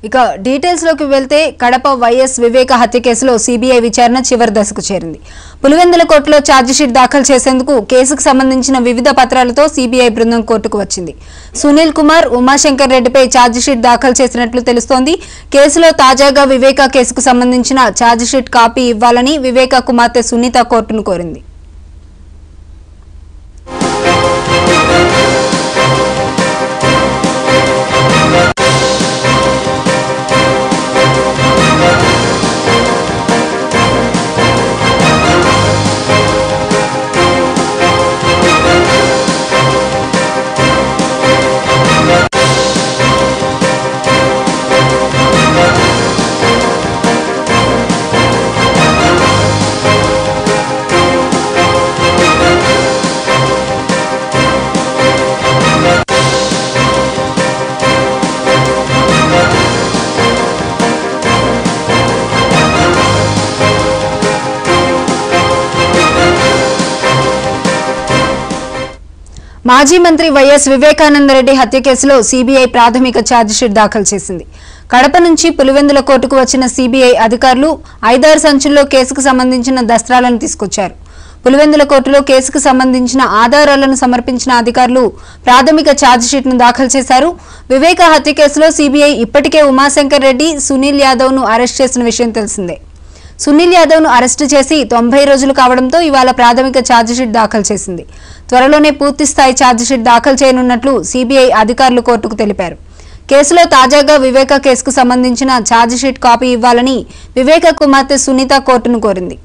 ఇక డీటెయిల్స్ లోకి వెళ్తే కడప వైఎస్ వివేక హత్య కేసులో సిబిఐ విచారణ చివరి దశకు చేరింది పులివెందుల కోర్టులో ఛార్జిషీట్ దాఖలు చేసేందుకు కేసుకు సంబంధించిన వివిధ పత్రాలతో సిబిఐ బృందం కోర్టుకు వచ్చింది సునీల్ కుమార్ ఉమాశంకర్ రెడ్డిపై ఛార్జిషీట్ దాఖలు చేసినట్లు తెలుస్తోంది కేసులో తాజాగా వివేక కేసుకు సంబంధించిన ఛార్జిషీట్ కాపీ ఇవ్వాలని వివేక కుమార్తె సునీత కోర్టును కోరింది మాజీ మంత్రి వైఎస్ వివేకానందరెడ్డి హత్య కేసులో సీబీఐ ప్రాథమిక ఛార్జిషీట్ దాఖలు చేసింది కడప నుంచి పులివెందుల కోర్టుకు వచ్చిన సీబీఐ అధికారులు ఐదారు సంచుల్లో కేసుకు సంబంధించిన దస్త్రాలను తీసుకొచ్చారు పులివెందుల కోర్టులో కేసుకు సంబంధించిన ఆధారాలను సమర్పించిన అధికారులు ప్రాథమిక ఛార్జిషీట్ను దాఖలు చేశారు వివేక హత్య కేసులో సీబీఐ ఇప్పటికే ఉమాశంకర్ రెడ్డి సునీల్ యాదవ్ను అరెస్ట్ చేసిన విషయం తెలిసిందే సునీల్ యాదవ్ను అరెస్టు చేసి తొంభై రోజులు కావడంతో ఇవాళ ప్రాథమిక ఛార్జిషీట్ దాఖలు చేసింది త్వరలోనే పూర్తి స్థాయి ఛార్జిషీట్ దాఖలు చేయనున్నట్లు సీబీఐ అధికారులు కోర్టుకు తెలిపారు కేసులో తాజాగా వివేక కేసుకు సంబంధించిన ఛార్జిషీట్ కాపీ ఇవ్వాలని వివేక కుమార్తె సునీత కోర్టును కోరింది